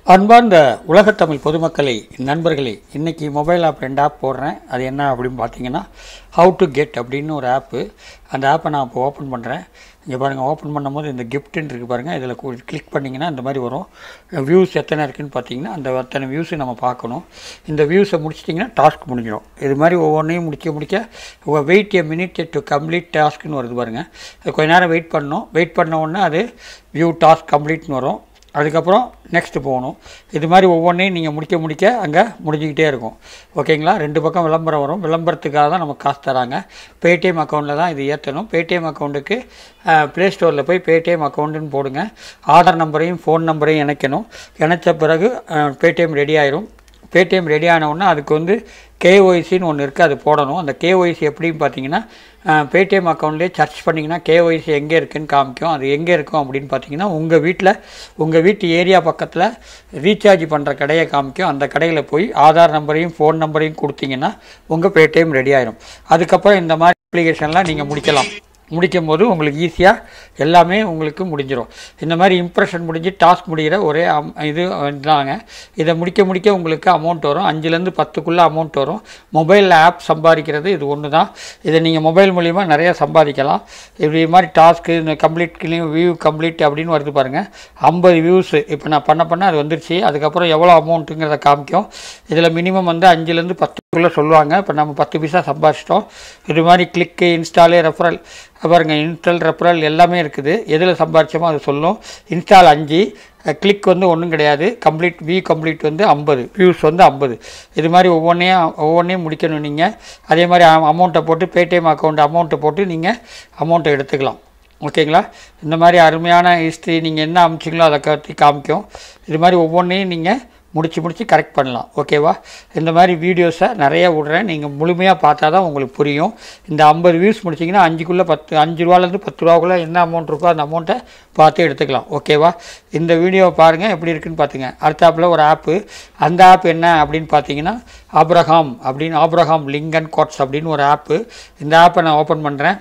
அன்பார்ந்த உலகத்தமிழ் பொதுமக்களே நண்பர்களே இன்றைக்கி மொபைல் ஆப் ரெண்டு ஆப் போடுறேன் அது என்ன அப்படின்னு பார்த்தீங்கன்னா ஹவு டு கெட் அப்படின்னு ஒரு ஆப்பு அந்த ஆப்பை நான் இப்போ ஓப்பன் பண்ணுறேன் இங்கே பாருங்கள் ஓப்பன் பண்ணும்போது இந்த கிஃப்ட்டுன்னு இருக்குது பாருங்கள் இதில் கிளிக் பண்ணிங்கன்னா இந்த மாதிரி வரும் வியூஸ் எத்தனை இருக்குன்னு பார்த்தீங்கன்னா அந்த அத்தனை வியூஸை நம்ம பார்க்கணும் இந்த வியூஸை முடிச்சிட்டிங்கன்னா டாஸ்க் முடிஞ்சிடும் இது மாதிரி ஒவ்வொன்றையும் முடிக்க முடிக்க உங்கள் wait a minute to complete டாஸ்க்னு வருது பாருங்கள் அது கொஞ்ச நேரம் வெயிட் பண்ணணும் வெயிட் பண்ண உடனே அது வியூ டாஸ்க் கம்ப்ளீட்னு வரும் அதுக்கப்புறம் நெக்ஸ்ட்டு போகணும் இது மாதிரி ஒவ்வொன்றையும் நீங்கள் முடிக்க முடிக்க அங்கே முடிஞ்சிக்கிட்டே இருக்கும் ஓகேங்களா ரெண்டு பக்கம் விளம்பரம் வரும் விளம்பரத்துக்காக தான் நமக்கு காசு தராங்க பேடிஎம் அக்கௌண்ட்டில் தான் இது ஏற்றணும் பேடிஎம் அக்கௌண்ட்டுக்கு ப்ளே ஸ்டோரில் போய் பேடிஎம் அக்கௌண்ட்டுன்னு போடுங்க ஆதார் நம்பரையும் ஃபோன் நம்பரையும் இணைக்கணும் இணைச்ச பிறகு பேடிஎம் ரெடி ஆயிரும் பேடிஎம் ரெடி ஆனவுடனே அதுக்கு வந்து கேஒய்சின்னு ஒன்று இருக்குது அது போடணும் அந்த கேஒய்சி எப்படின்னு பார்த்தீங்கன்னா பேடிஎம் அக்கௌண்ட்லேயே சர்ச் பண்ணிங்கன்னா கேஒய்சி எங்கே இருக்குன்னு காமிக்கும் அது எங்கே இருக்கும் அப்படின்னு பார்த்தீங்கன்னா உங்கள் வீட்டில் உங்கள் வீட்டு ஏரியா பக்கத்தில் ரீசார்ஜ் பண்ணுற கடையை காமிக்கும் அந்த கடையில் போய் ஆதார் நம்பரையும் ஃபோன் நம்பரையும் கொடுத்தீங்கன்னா உங்கள் பேடிஎம் ரெடி ஆயிரும் அதுக்கப்புறம் இந்த மாதிரி அப்ளிகேஷன்லாம் நீங்கள் முடிக்கலாம் முடிக்கும் போது உங்களுக்கு ஈஸியாக எல்லாமே உங்களுக்கு முடிஞ்சிடும் இந்த மாதிரி இம்ப்ரெஷன் முடிஞ்சு டாஸ்க் முடிகிற ஒரே அம் இது தாங்க இதை முடிக்க முடிக்க உங்களுக்கு அமௌண்ட் வரும் அஞ்சுலேருந்து பத்துக்குள்ளே அமௌண்ட் வரும் மொபைலில் ஆப் சம்பாதிக்கிறது இது ஒன்று தான் இதை நீங்கள் மொபைல் மூலிமா நிறையா சம்பாதிக்கலாம் இப்படி மாதிரி டாஸ்க்கு இந்த கம்ப்ளீட் வியூ கம்ப்ளீட் அப்படின்னு வருது பாருங்கள் ஐம்பது வியூஸு இப்போ நான் பண்ண பண்ண அது வந்துருச்சு அதுக்கப்புறம் எவ்வளோ அமௌண்ட்டுங்கிறத காமிக்கும் இதில் மினிமம் வந்து அஞ்சுலேருந்து பத்துக்குள்ளே சொல்லுவாங்க இப்போ நம்ம பத்து பைசா சம்பாதிச்சிட்டோம் இது மாதிரி கிளிக்கு இன்ஸ்டாலு ரெஃபரல் பாருங்க இன்ஸ்டால் ரெஃபரல் எல்லாமே இருக்குது எதில் சம்பாதிச்சோமோ அது சொல்லும் இன்ஸ்டால் அஞ்சு கிளிக் வந்து ஒன்றும் கிடையாது கம்ப்ளீட் வியூ கம்ப்ளீட் வந்து ஐம்பது வியூஸ் வந்து ஐம்பது இது மாதிரி ஒவ்வொன்றையும் ஒவ்வொன்றையும் முடிக்கணும் நீங்கள் அதே மாதிரி அமௌண்ட்டை போட்டு பேடிஎம் அக்கௌண்ட் அமௌண்ட்டை போட்டு நீங்கள் அமௌண்ட்டை எடுத்துக்கலாம் ஓகேங்களா இந்த மாதிரி அருமையான ஹிஸ்ட்ரி நீங்கள் என்ன அமைச்சிங்களோ அதை கட்டி காமிக்கும் இது மாதிரி ஒவ்வொன்றையும் நீங்கள் முடிச்சு முடிச்சு கரெக்ட் பண்ணலாம் ஓகேவா இந்த மாதிரி வீடியோஸை நிறைய விட்றேன் நீங்கள் முழுமையாக பார்த்தா தான் உங்களுக்கு புரியும் இந்த ஐம்பது வியூஸ் முடிச்சிங்கன்னா அஞ்சுக்குள்ளே பத்து அஞ்சு ரூபாலேருந்து பத்து ரூபாக்குள்ளே என்ன அமௌண்ட் இருக்கோ அந்த அமௌண்ட்டை பார்த்து எடுத்துக்கலாம் ஓகேவா இந்த வீடியோவை பாருங்கள் எப்படி இருக்குன்னு பார்த்துங்க அடுத்தாப்பில் ஒரு ஆப்பு அந்த ஆப் என்ன அப்படின்னு பார்த்தீங்கன்னா ஆப்ரஹாம் அப்படின்னு ஆப்ரஹாம் லிங்கன் கோட்ஸ் அப்படின்னு ஒரு ஆப்பு இந்த ஆப்பை நான் ஓப்பன் பண்ணுறேன்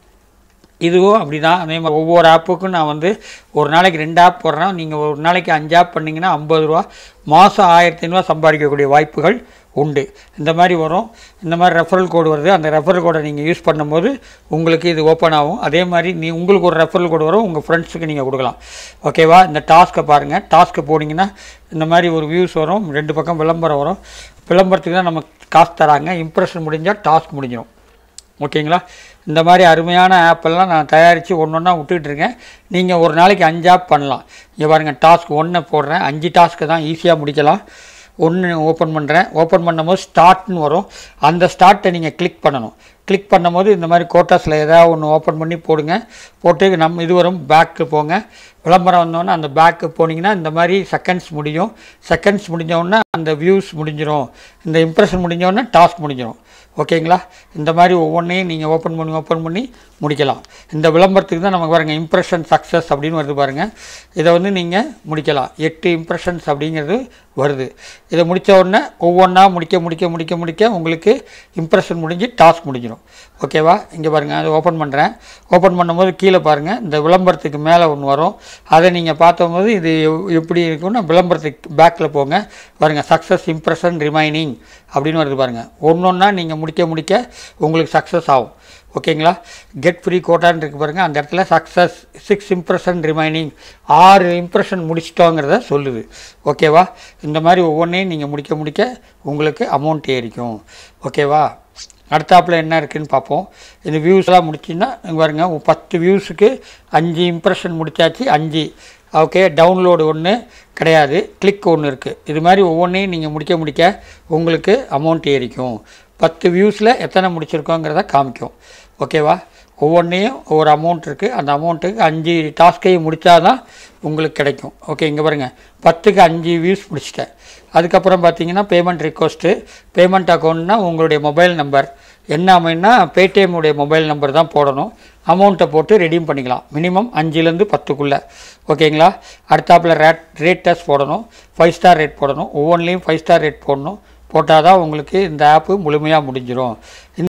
இதுவும் அப்படி தான் அதே மாதிரி ஒவ்வொரு ஆப்புக்கும் நான் வந்து ஒரு நாளைக்கு ரெண்டு ஆப் போடுறேன் நீங்கள் ஒரு நாளைக்கு அஞ்சு ஆப் பண்ணிங்கன்னா ஐம்பது ரூபா மாதம் ஆயிரத்தி ஐநூறுவா சம்பாதிக்கக்கூடிய வாய்ப்புகள் உண்டு இந்த மாதிரி வரும் இந்த மாதிரி ரெஃபரல் கோடு வருது அந்த ரெஃபரல் கோடை நீங்கள் யூஸ் பண்ணும்போது உங்களுக்கு இது ஓப்பன் ஆகும் அதே மாதிரி நீ உங்களுக்கு ஒரு ரெஃபரல் கோடு வரும் உங்கள் ஃப்ரெண்ட்ஸுக்கு நீங்கள் கொடுக்கலாம் ஓகேவா இந்த டாஸ்க்கை பாருங்கள் டாஸ்க்கு போனீங்கன்னா இந்த மாதிரி ஒரு வியூஸ் வரும் ரெண்டு பக்கம் விளம்பரம் வரும் விளம்பரத்துக்கு தான் நமக்கு காசு தராங்க இம்ப்ரெஷன் முடிஞ்சால் டாஸ்க் முடிஞ்சிடும் ஓகேங்களா இந்த மாதிரி அருமையான ஆப்பெல்லாம் நான் தயாரித்து ஒன்று ஒன்றா விட்டுக்கிட்டு இருக்கேன் நீங்கள் ஒரு நாளைக்கு அஞ்சு ஆப் பண்ணலாம் இங்கே பாருங்கள் டாஸ்க் ஒன்றை போடுறேன் அஞ்சு டாஸ்க்கு தான் ஈஸியாக முடிக்கலாம் ஒன்று ஓப்பன் பண்ணுறேன் ஓப்பன் பண்ணும்போது ஸ்டார்ட்னு வரும் அந்த ஸ்டார்ட்டை நீங்கள் கிளிக் பண்ணணும் கிளிக் பண்ணும்போது இந்த மாதிரி கோட்டாஸில் ஏதாவது ஒன்று ஓப்பன் பண்ணி போடுங்க போட்டு நம்ம இது வரும் பேக்கு போங்க விளம்பரம் வந்தோடனே அந்த பேக்கு போனீங்கன்னா இந்த மாதிரி செகண்ட்ஸ் முடியும் செகண்ட்ஸ் முடிஞ்சோடனே அந்த வியூஸ் முடிஞ்சிடும் இந்த இம்ப்ரெஷன் முடிஞ்சோடனே டாஸ்க் முடிஞ்சிடும் ஓகேங்களா இந்த மாதிரி ஒவ்வொன்றையும் நீங்கள் ஓப்பன் பண்ணி ஓப்பன் பண்ணி முடிக்கலாம் இந்த விளம்பரத்துக்கு தான் நமக்கு பாருங்கள் இம்ப்ரெஷன் சக்ஸஸ் அப்படின்னு வருது பாருங்கள் இதை வந்து நீங்கள் முடிக்கலாம் எட்டு இம்ப்ரெஷன்ஸ் அப்படிங்கிறது வருது இதை முடித்த உடனே ஒவ்வொன்றா முடிக்க முடிக்க முடிக்க முடிக்க உங்களுக்கு இம்ப்ரெஷன் முடிஞ்சு டாஸ்க் முடிஞ்சிடும் ஓகேவா இங்கே பாருங்கள் அதை ஓப்பன் பண்ணுறேன் ஓப்பன் பண்ணும்போது கீழே பாருங்கள் இந்த விளம்பரத்துக்கு மேலே ஒன்று வரும் அதை நீங்கள் பார்த்தம்போது இது எப்படி இருக்குன்னா விளம்பரத்துக்கு பேக்கில் போங்க பாருங்கள் சக்ஸஸ் இம்ப்ரெஷன் ரிமைனிங் அப்படின்னு வருது பாருங்கள் ஒன்று ஒன்றா நீங்கள் முடிக்க முடிக்க உங்களுக்கு சக்ஸஸ் ஆகும் ஓகேங்களா கெட் ஃப்ரீ கோட்டான்னு இருக்கு பாருங்கள் அந்த இடத்துல சக்ஸஸ் சிக்ஸ் இம்ப்ரெஷன் ரிமைனிங் ஆறு இம்ப்ரெஷன் முடிச்சிட்டோங்கிறத சொல்லுது ஓகேவா இந்த மாதிரி ஒவ்வொன்றையும் நீங்கள் முடிக்க முடிக்க உங்களுக்கு அமௌண்ட் ஏறிக்கும் ஓகேவா அடுத்தாப்பில் என்ன இருக்குதுன்னு பார்ப்போம் இந்த வியூஸ்லாம் முடிச்சின்னா பாருங்க பத்து வியூஸுக்கு அஞ்சு இம்ப்ரெஷன் முடித்தாச்சு அஞ்சு ஓகே டவுன்லோடு ஒன்று கிடையாது கிளிக் ஒன்று இருக்குது இது மாதிரி ஒவ்வொன்றையும் நீங்கள் முடிக்க முடிக்க உங்களுக்கு அமௌண்ட் ஏறிக்கும் பத்து வியூஸில் எத்தனை முடிச்சிருக்கோங்கிறத காமிக்கும் ஓகேவா ஒவ்வொன்றையும் ஒவ்வொரு அமௌண்ட் இருக்குது அந்த அமௌண்ட்டுக்கு அஞ்சு டாஸ்கையும் முடித்தா தான் உங்களுக்கு கிடைக்கும் ஓகே இங்கே பாருங்கள் பத்துக்கு அஞ்சு வியூஸ் முடிச்சிட்டேன் அதுக்கப்புறம் பார்த்தீங்கன்னா பேமெண்ட் ரிக்வஸ்ட்டு பேமெண்ட் அக்கௌண்ட்னா உங்களுடைய மொபைல் நம்பர் என்ன அமைன்னா பேடிஎம் உடைய மொபைல் நம்பர் தான் போடணும் அமௌண்ட்டை போட்டு ரெடீம் பண்ணிக்கலாம் மினிமம் அஞ்சுலேருந்து பத்துக்குள்ளே ஓகேங்களா அடுத்தாப்பில் ரேட் ரேட் டெஸ்ட் போடணும் ஃபைவ் ஸ்டார் ரேட் போடணும் ஒவ்வொன்றிலையும் ஃபைவ் ஸ்டார் ரேட் போடணும் போட்டால் தான் உங்களுக்கு இந்த ஆப்பு முழுமையாக முடிஞ்சிடும்